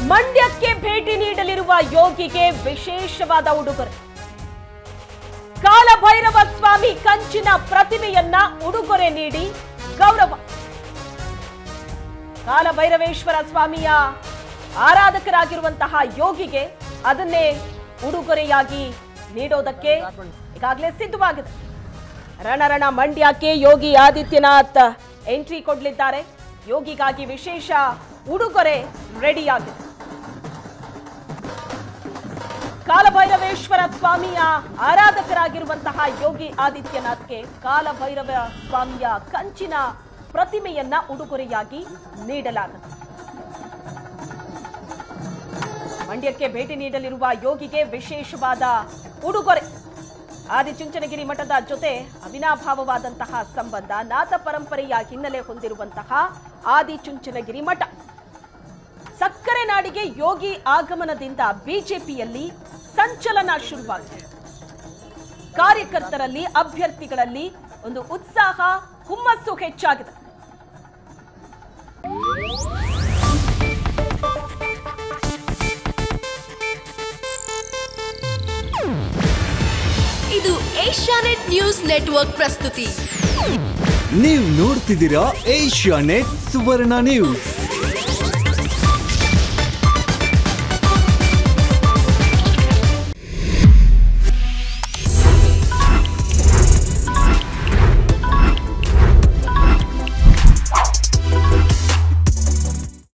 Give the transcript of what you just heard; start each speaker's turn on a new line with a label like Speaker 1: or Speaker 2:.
Speaker 1: ಮಂಡ್ಯಕ್ಕೆ ಭೇಟಿ ನೀಡಲಿರುವ ಯೋಗಿಗೆ ವಿಶೇಷವಾದ ಉಡುಗೊರೆ ಕಾಲಭೈರವ ಸ್ವಾಮಿ ಕಂಚಿನ ಪ್ರತಿಮೆಯನ್ನ ಉಡುಗೊರೆ ನೀಡಿ ಗೌರವ ಕಾಲಭೈರವೇಶ್ವರ ಸ್ವಾಮಿಯ ಆರಾಧಕರಾಗಿರುವಂತಹ ಯೋಗಿಗೆ ಅದನ್ನೇ ಉಡುಗೊರೆಯಾಗಿ ನೀಡೋದಕ್ಕೆ ಈಗಾಗಲೇ ಸಿದ್ಧವಾಗಿದೆ ರಣರಣ ಮಂಡ್ಯಕ್ಕೆ ಯೋಗಿ ಆದಿತ್ಯನಾಥ್ ಎಂಟ್ರಿ ಕೊಡಲಿದ್ದಾರೆ ಯೋಗಿಗಾಗಿ ವಿಶೇಷ ಉಡುಗೊರೆ ರೆಡಿಯಾಗಿದೆ ಕಾಲಭೈರವೇಶ್ವರ ಸ್ವಾಮಿಯ ಆರಾಧಕರಾಗಿರುವಂತಹ ಯೋಗಿ ಆದಿತ್ಯನಾಥ್ಗೆ ಕಾಲಭೈರವ ಸ್ವಾಮಿಯ ಕಂಚಿನ ಪ್ರತಿಮೆಯನ್ನ ಉಡುಗೊರೆಯಾಗಿ ನೀಡಲಾಗಿದೆ ಮಂಡ್ಯಕ್ಕೆ ಭೇಟಿ ನೀಡಲಿರುವ ಯೋಗಿಗೆ ವಿಶೇಷವಾದ ಉಡುಗೊರೆ ಆದಿಚುಂಚನಗಿರಿ ಮಠದ ಜೊತೆ ಅವಿನಾಭಾವವಾದಂತಹ ಸಂಬಂಧ ನಾಥ ಪರಂಪರೆಯ ಹಿನ್ನೆಲೆ ಹೊಂದಿರುವಂತಹ ಆದಿಚುಂಚನಗಿರಿ ಮಠ ಸಕ್ಕರೆ ನಾಡಿಗೆ ಯೋಗಿ ಆಗಮನದಿಂದ ಬಿಜೆಪಿಯಲ್ಲಿ ಸಂಚಲನ ಶುರುವಾಗಿದೆ ಕಾರ್ಯಕರ್ತರಲ್ಲಿ ಅಭ್ಯರ್ಥಿಗಳಲ್ಲಿ ಒಂದು ಉತ್ಸಾಹ ಹುಮ್ಮಸ್ಸು ಹೆಚ್ಚಾಗಿದೆ
Speaker 2: ಇದು ಏಷ್ಯಾನೆಟ್ ನ್ಯೂಸ್ ನೆಟ್ವರ್ಕ್ ಪ್ರಸ್ತುತಿ
Speaker 3: ನೀವು ನೋಡ್ತಿದ್ದೀರಾ ಏಷ್ಯಾ ನೆಟ್ ಸುವರ್ಣ ನ್ಯೂಸ್